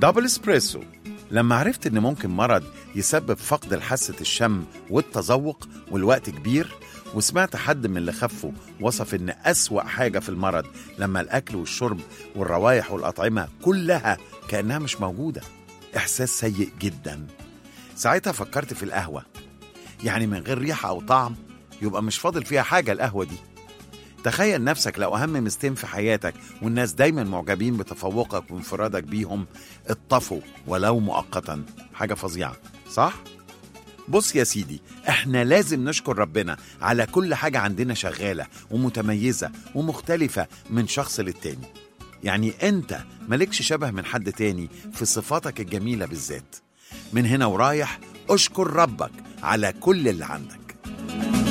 دبل اسبريسو لما عرفت ان ممكن مرض يسبب فقد حاسة الشم والتذوق والوقت كبير وسمعت حد من اللي خفوا وصف ان اسوأ حاجة في المرض لما الاكل والشرب والروايح والاطعمة كلها كأنها مش موجودة احساس سيء جدا ساعتها فكرت في القهوة يعني من غير ريحة او طعم يبقى مش فاضل فيها حاجة القهوة دي تخيل نفسك لو أهم ميزتين في حياتك والناس دايما معجبين بتفوقك وانفرادك بيهم اتطفوا ولو مؤقتا حاجة فظيعة صح؟ بص يا سيدي احنا لازم نشكر ربنا على كل حاجة عندنا شغالة ومتميزة ومختلفة من شخص للتاني يعني انت مالكش شبه من حد تاني في صفاتك الجميلة بالذات من هنا ورايح اشكر ربك على كل اللي عندك